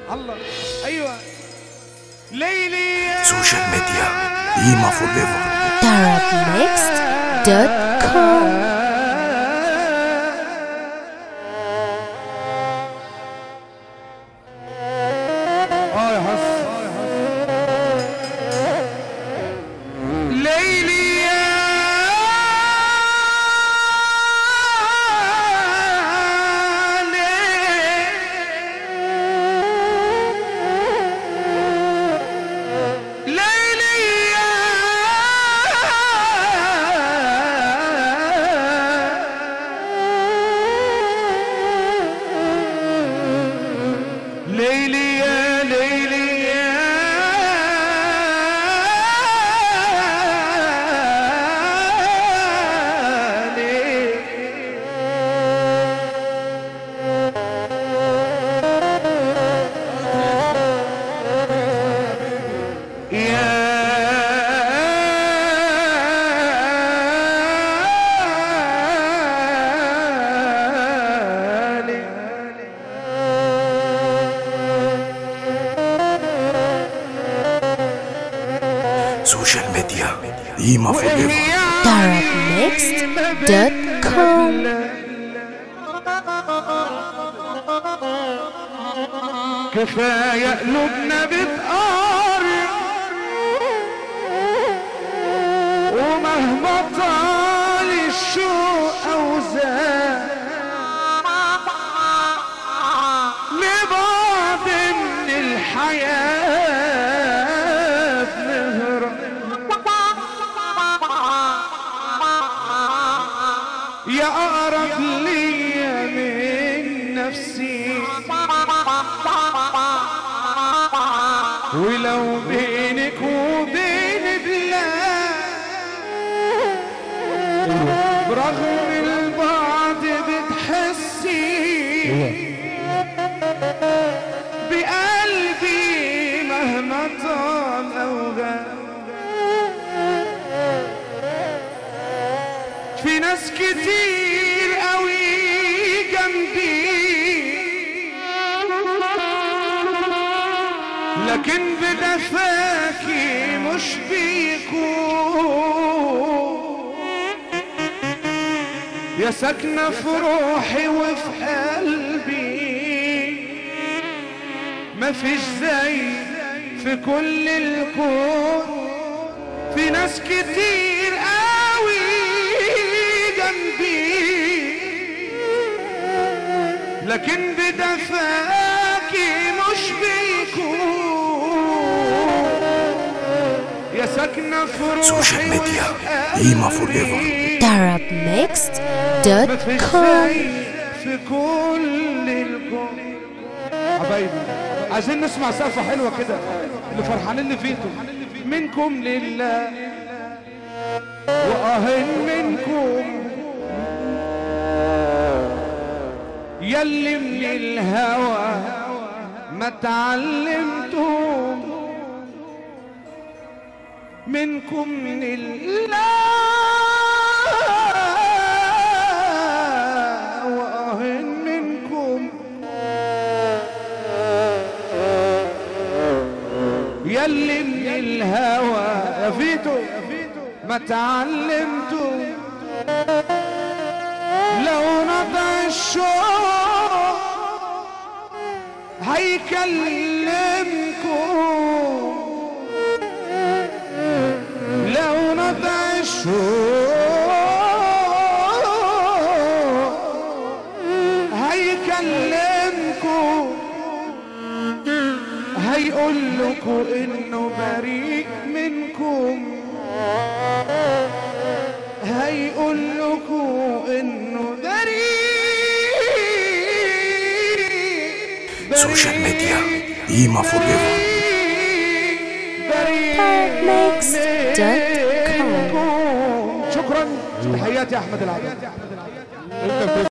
الله ايوه ليلي يا سوشيال ميديا قيمة فور ايفر Arabmixed.com اه يا حس ليلي يا ليل ليلي يا ليلي يا ليلي يا ليل يا ليل سوشيال ميديا قيمة فور ايفر Arabmixed.com كفاية قلوبنا بتقار ومهما طال الشوق أوزان لبعض من الحياة بنهرب يا أقرب ليا من نفسي ولو بينك وبين بلاد برغم البعد بتحسي بقلبي مهما طال أوغاد في ناس كتير قوي جنبي لكن بدفاكي مش بيكون يا ساكنة في روحي وفي قلبي مفيش زي في كل الكون في ناس كتير قوي جنبي لكن بدفاكي مش بيكون يا ساكنة في روحي سوشيال ميديا قيمة فور ايفر Arabmixed.com في كل الكون حبايبي عايزين نسمع سقفة حلوة كده اللي فرحانين اللي فيتوا منكم لله وأهن منكم يلي من الهوى ما تعلمتم منكم من الله وأهن منكم يلي من الهوى يا فيتو ما تعلمتم لو نضع الشوق هيكلمكم لو نضع الشوق هيكلمكم هيقول لكم انه بريء منكم هيقول لكم انه بريء سوشيال ميديا قيمة فور ايفر Arabmixed.com شكرا تحياتي احمد العبد